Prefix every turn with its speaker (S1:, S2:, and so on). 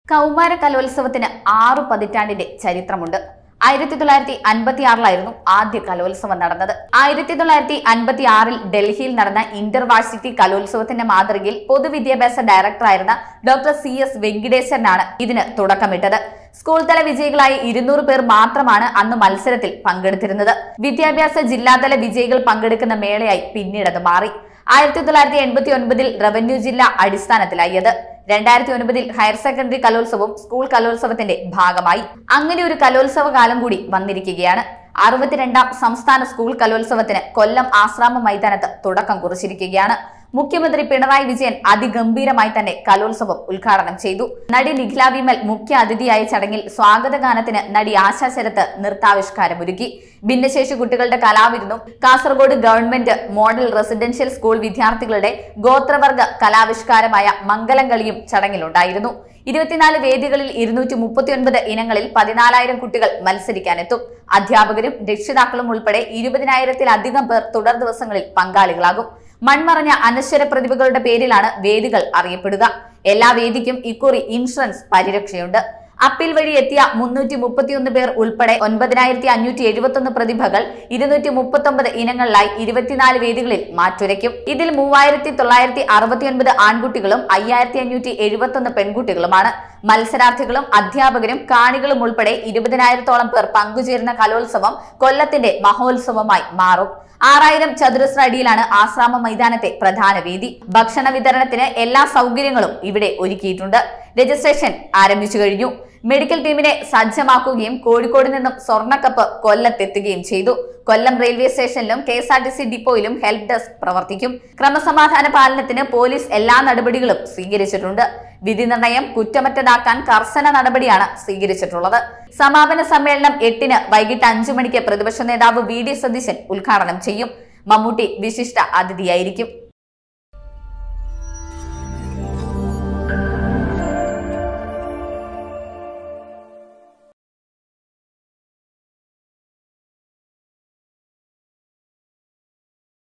S1: കൗമാര കലോത്സവത്തിന് ആറു പതിറ്റാണ്ടിന്റെ ചരിത്രമുണ്ട് ആയിരത്തി തൊള്ളായിരത്തി അൻപത്തി ആറിലായിരുന്നു ആദ്യ കലോത്സവം നടന്നത് ആയിരത്തി തൊള്ളായിരത്തി അൻപത്തി ആറിൽ ഡൽഹിയിൽ നടന്ന ഇന്റർ വാഴ്സിറ്റി കലോത്സവത്തിന്റെ മാതൃകയിൽ പൊതുവിദ്യാഭ്യാസ ഡയറക്ടറായിരുന്ന ഡോക്ടർ സി എസ് വെങ്കിടേശ്വരനാണ് ഇതിന് തുടക്കമിട്ടത് സ്കൂൾ തല വിജയികളായ ഇരുന്നൂറ് പേർ മാത്രമാണ് അന്ന് മത്സരത്തിൽ പങ്കെടുത്തിരുന്നത് വിദ്യാഭ്യാസ ജില്ലാതല വിജയികൾ പങ്കെടുക്കുന്ന മേളയായി പിന്നീടത് മാറി ആയിരത്തി തൊള്ളായിരത്തി എൺപത്തി ഒൻപതിൽ റവന്യൂ ജില്ല അടിസ്ഥാനത്തിലായി അത് രണ്ടായിരത്തി ഒൻപതിൽ ഹയർ സെക്കൻഡറി കലോത്സവം സ്കൂൾ കലോത്സവത്തിന്റെ ഭാഗമായി അങ്ങനെ ഒരു കലോത്സവ കാലം കൂടി വന്നിരിക്കുകയാണ് അറുപത്തിരണ്ടാം സംസ്ഥാന സ്കൂൾ കലോത്സവത്തിന് കൊല്ലം ആശ്രാമ മൈതാനത്ത് തുടക്കം കുറിച്ചിരിക്കുകയാണ് മുഖ്യമന്ത്രി പിണറായി വിജയൻ അതിഗംഭീരമായി തന്നെ കലോത്സവം ഉദ്ഘാടനം ചെയ്തു നടി നിഖില വിമൽ മുഖ്യ അതിഥിയായ ചടങ്ങിൽ സ്വാഗതഗാനത്തിന് നടി ആശാ ശരത്ത് നൃത്താവിഷ്കാരമൊരുക്കി ഭിന്നശേഷി കുട്ടികളുടെ കലാവിരുന്നും Kasaragod government model residential school വിദ്യാർത്ഥികളുടെ ഗോത്രവർഗ കലാവിഷ്കാരമായ മംഗലംകളിയും ചടങ്ങിലുണ്ടായിരുന്നു ഇരുപത്തിനാല് വേദികളിൽ ഇരുന്നൂറ്റി മുപ്പത്തിയൊൻപത് ഇനങ്ങളിൽ പതിനാലായിരം കുട്ടികൾ മത്സരിക്കാനെത്തും അധ്യാപകരും രക്ഷിതാക്കളും ഉൾപ്പെടെ ഇരുപതിനായിരത്തിലധികം പേർ തുടർ ദിവസങ്ങളിൽ പങ്കാളികളാകും മൺമറഞ്ഞ അനശ്വര പ്രതിഭകളുടെ പേരിലാണ് വേദികൾ അറിയപ്പെടുക എല്ലാ വേദിക്കും ഇക്കുറി ഇൻഷുറൻസ് പരിരക്ഷയുണ്ട് അപ്പീൽ വഴി എത്തിയ മുന്നൂറ്റി മുപ്പത്തിയൊന്ന് പേർ ഉൾപ്പെടെ ഒൻപതിനായിരത്തി അഞ്ഞൂറ്റി എഴുപത്തൊന്ന് പ്രതിഭകൾ ഇരുന്നൂറ്റി മുപ്പത്തൊമ്പത് ഇനങ്ങളിലായി ഇരുപത്തിനാല് വേദികളിൽ മാറ്റുരയ്ക്കും ഇതിൽ മൂവായിരത്തി തൊള്ളായിരത്തി അറുപത്തിയൊൻപത് ആൺകുട്ടികളും അയ്യായിരത്തി അഞ്ഞൂറ്റി എഴുപത്തൊന്ന് പെൺകുട്ടികളുമാണ് മത്സരാർത്ഥികളും അധ്യാപകരും കാണികളും ഉൾപ്പെടെ ഇരുപതിനായിരത്തോളം പേർ പങ്കുചേരുന്ന കലോത്സവം കൊല്ലത്തിന്റെ മഹോത്സവമായി മാറും ആറായിരം ചതുരശ്ര അടിയിലാണ് ആശ്രാമ മൈതാനത്തെ പ്രധാന വേദി ഭക്ഷണ വിതരണത്തിന് എല്ലാ സൗകര്യങ്ങളും ഇവിടെ ഒരുക്കിയിട്ടുണ്ട് രജിസ്ട്രേഷൻ ആരംഭിച്ചു കഴിഞ്ഞു മെഡിക്കൽ ടീമിനെ സജ്ജമാക്കുകയും കോഴിക്കോട് നിന്നും സ്വർണ്ണക്കപ്പ് കൊല്ലത്തെത്തുകയും ചെയ്തു കൊല്ലം റെയിൽവേ സ്റ്റേഷനിലും K S R T C ഡിപ്പോയിലും ഹെൽപ്പ് ഡെസ്ക് പ്രവർത്തിക്കും ക്രമസമാധാന പാലനത്തിന് പോലീസ് എല്ലാ നടപടികളും സ്വീകരിച്ചിട്ടുണ്ട് വിധി നിർണയം കുറ്റമറ്റതാക്കാൻ കർശന നടപടിയാണ് സ്വീകരിച്ചിട്ടുള്ളത് സമാപന സമ്മേളനം എട്ടിന് വൈകിട്ട് അഞ്ചു മണിക്ക് പ്രതിപക്ഷ നേതാവ് വി ഡി സതീശൻ ഉദ്ഘാടനം ചെയ്യും മമ്മൂട്ടി വിശിഷ്ട അതിഥിയായിരിക്കും